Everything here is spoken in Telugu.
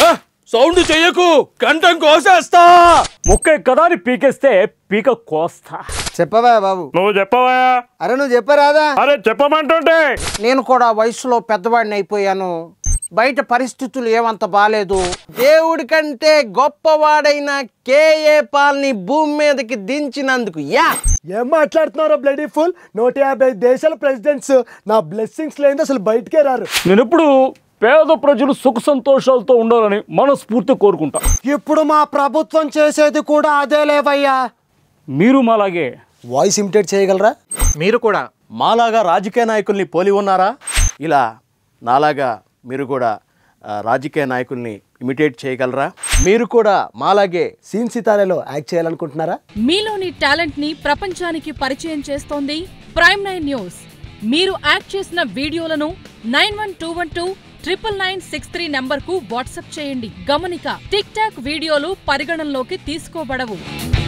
సౌండ్ చెయ్యకు కంఠం కోసేస్తా ముక్క కదా అని పీకేస్తే పీక కోస్తా చెప్పవా బాబు నువ్వు చెప్పవా అరే నువ్వు చెప్పరాదా అరే చెప్పమంటుంటే నేను కూడా వయసులో పెద్దవాడిని అయిపోయాను బయట పరిస్థితులు ఏమంత బాలేదు దేవుడి కంటే గొప్పవాడైన కేఏ పాల్ని భూమి మీదకి దించినందుకు యా ఏం మాట్లాడుతున్నారో బ్లడీ ఫుల్ నూట యాభై దేశాల ప్రెసిడెంట్స్ నా బ్లెస్సింగ్స్ లేని అసలు బయటకే రారు నేను ఎప్పుడు పేద ప్రజలు సుఖ సంతోషాలతో ఉండాలని మనస్ఫూర్తి కోరుకుంటా ఇప్పుడు మా ప్రభుత్వం చేసేది కూడా అదే లేవయ్యా మీరు మాలాగే వాయిస్ ఇమిటేట్ చేయగలరా మీరు కూడా మాలాగా రాజకీయ నాయకుల్ని పోలి ఉన్నారా ఇలా నాలాగా మీరు కూడా ఆ, రాజకీయ నాయకుల్ని ఇమిటేట్ చేయగలరా మీరు కూడా మాలాగే సీన్ సితారేలో యాక్ట్ చేయాలనుకుంటున్నారా మీలోని టాలెంట్ ని ప్రపంచానికి పరిచయం చేస్తోంది ప్రైమ్ నైన్ న్యూస్ మీరు యాక్ట్ చేసిన వీడియోలను nine one two one two triple nine six three నంబర్కు వాట్సాప్ చేయండి గమనిక టిక్ టాక్ వీడియోలు పరిగణనలోకి తీసుకోబడవు